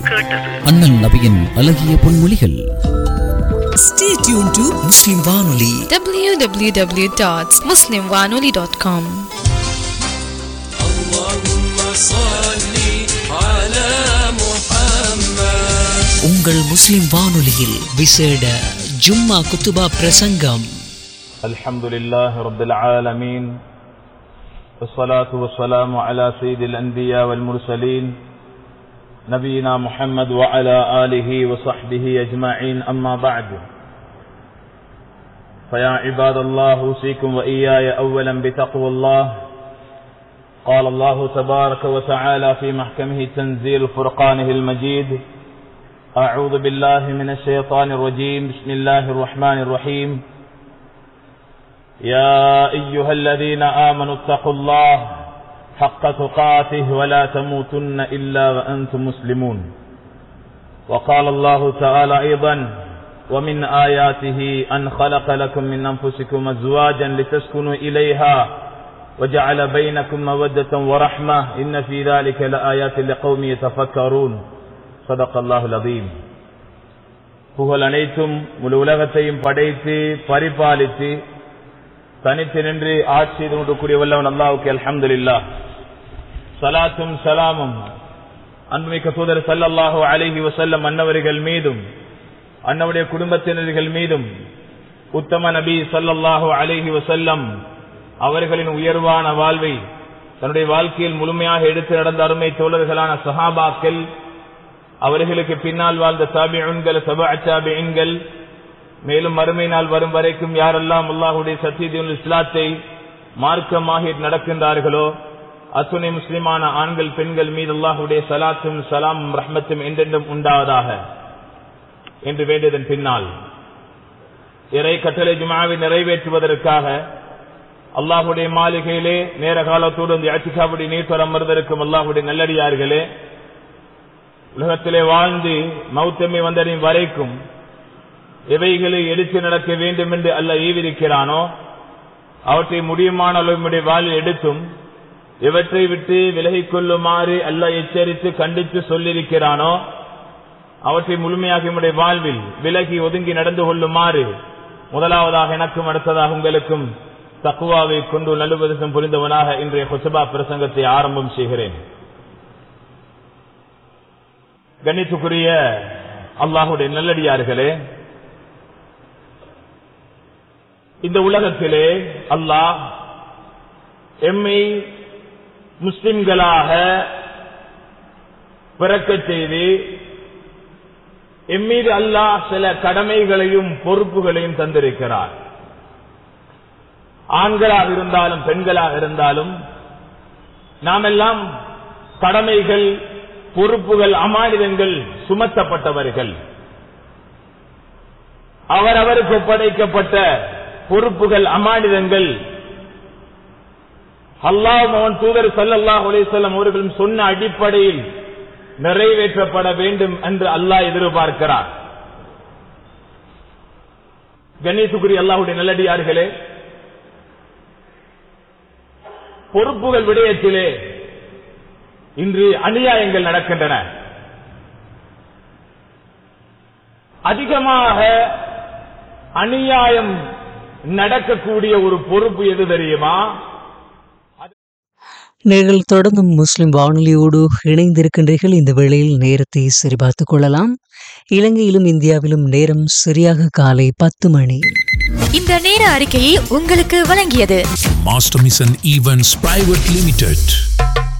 கேட்டது அண்ணல் நபியின் அழகிய பொன்மொழிகள் Stay tuned to Muslim Vanoli. www.muslimwanoli.com உங்கள் முஸ்லிம் வானொலியில் விசேட ஜும்மா குத்துபா பிரசங்கம் الحمد لله رب العالمين والصلاة والسلام على سيد الأنبياء والمرسلين نبينا محمد وعلى آله وصحبه أجمعين أما بعد فيا عباد الله أوصيكم وإياي أولا بتقوى الله قال الله تبارك وتعالى في محكمه تنزيل فرقانه المجيد أعوذ بالله من الشيطان الرجيم بسم الله الرحمن الرحيم يا أيها الذين آمنوا اتقوا الله حق تقاته ولا تموتن إلا وأنتم مسلمون وقال الله تعالى أيضا ومن آياته أن خلق لكم من أنفسكم أزواجا لتسكنوا إليها وجعل بينكم مودة ورحمة إن في ذلك لآيات لقوم يتفكرون صدق الله العظيم புகழ் அனைத்தும் முழு உலகத்தையும் படைத்து பரிபாலித்து தனித்து நின்று ஆட்சி கொண்டிருக்கூடிய வல்லவன் அல்லாவுக்கு அல்ஹம்துலில்லாஹ் சலாத்தும் சலாமும் அன்புமிக்க தூதர் சல்லல்லாஹு அலைஹி வஸல்லம் அன்னவர்கள் மீதும் அன்னவுடைய குடும்பத்தினர்கள் மீதும் உத்தம நபி சல்லல்லாஹு அலைஹி வஸல்லம் அவர்களின் உயர்வான வாழ்வை தன்னுடைய வாழ்க்கையில் முழுமையாக எடுத்து நடந்த அருமை தோழர்களான சஹாபாக்கள் அவர்களுக்கு பின்னால் வாழ்ந்த தாபிஉன்கள் சபா தாபிஉன்கள் மேலும் மறுமை நாள் வரும் வரைக்கும் யாரெல்லாம் அல்லாஹுடைய சத்தியத்தின் இஸ்லாத்தை மார்க்கமாக நடக்கின்றார்களோ அத்துணை முஸ்லிமான ஆண்கள் பெண்கள் மீது அல்லாஹுடைய சலாத்தும் சலாமும் ரஹ்மத்தும் என்றென்றும் உண்டாவதாக என்று வேண்டியதன் பின்னால் இறை கட்டளை ஜுமாவை நிறைவேற்றுவதற்காக அல்லாஹுடைய மாளிகையிலே நேர காலத்தோடு இந்த அச்சிகாவுடைய நீர் அமர்ந்திருக்கும் அல்லாஹுடைய நல்லடியார்களே உலகத்திலே வாழ்ந்து மௌத்தமை வந்தடையும் வரைக்கும் எவைகளை எடுத்து நடக்க வேண்டும் என்று அல்ல ஈவிருக்கிறானோ அவற்றை முடியுமான அளவுடைய வாழ்வில் எடுத்தும் எவற்றை விட்டு விலகிக் கொள்ளுமாறு அல்ல எச்சரித்து கண்டித்து சொல்லியிருக்கிறானோ அவற்றை முழுமையாக நம்முடைய வாழ்வில் விலகி ஒதுங்கி நடந்து கொள்ளுமாறு முதலாவதாக எனக்கும் அடுத்ததாக உங்களுக்கும் தக்குவாவை கொண்டு நல்லுபதம் புரிந்தவனாக இன்றைய கொசபா பிரசங்கத்தை ஆரம்பம் செய்கிறேன் கணித்துக்குரிய அல்லாஹுடைய நல்லடியார்களே இந்த உலகத்திலே அல்லாஹ் எம்மை முஸ்லிம்களாக பிறக்கச் செய்து எம்மீது அல்லாஹ் சில கடமைகளையும் பொறுப்புகளையும் தந்திருக்கிறார் ஆண்களாக இருந்தாலும் பெண்களாக இருந்தாலும் நாம் எல்லாம் கடமைகள் பொறுப்புகள் அமானிதங்கள் சுமத்தப்பட்டவர்கள் அவரவருக்கு ஒப்படைக்கப்பட்ட பொறுப்புகள் அமானிதங்கள் அல்லாஹ் அவன் தூதர் சல்லல்லாஹ் அலிசல்லம் அவர்களும் சொன்ன அடிப்படையில் நிறைவேற்றப்பட வேண்டும் என்று அல்லாஹ் எதிர்பார்க்கிறார் கணேசுகுரி அல்லாஹுடைய நல்லடியார்களே பொறுப்புகள் விடயத்திலே இன்று அநியாயங்கள் நடக்கின்றன அதிகமாக அநியாயம் நடக்கக்கூடிய ஒரு பொறுப்பு எது தெரியுமா நீங்கள் தொடர்ந்தும் முஸ்லிம் வானொலியோடு இணைந்திருக்கின்றீர்கள் இந்த வேளையில் நேரத்தை சரிபார்த்துக் கொள்ளலாம் இலங்கையிலும் இந்தியாவிலும் நேரம் சரியாக காலை பத்து மணி இந்த நேர அறிக்கையை உங்களுக்கு வழங்கியது Master Mission Events Private Limited.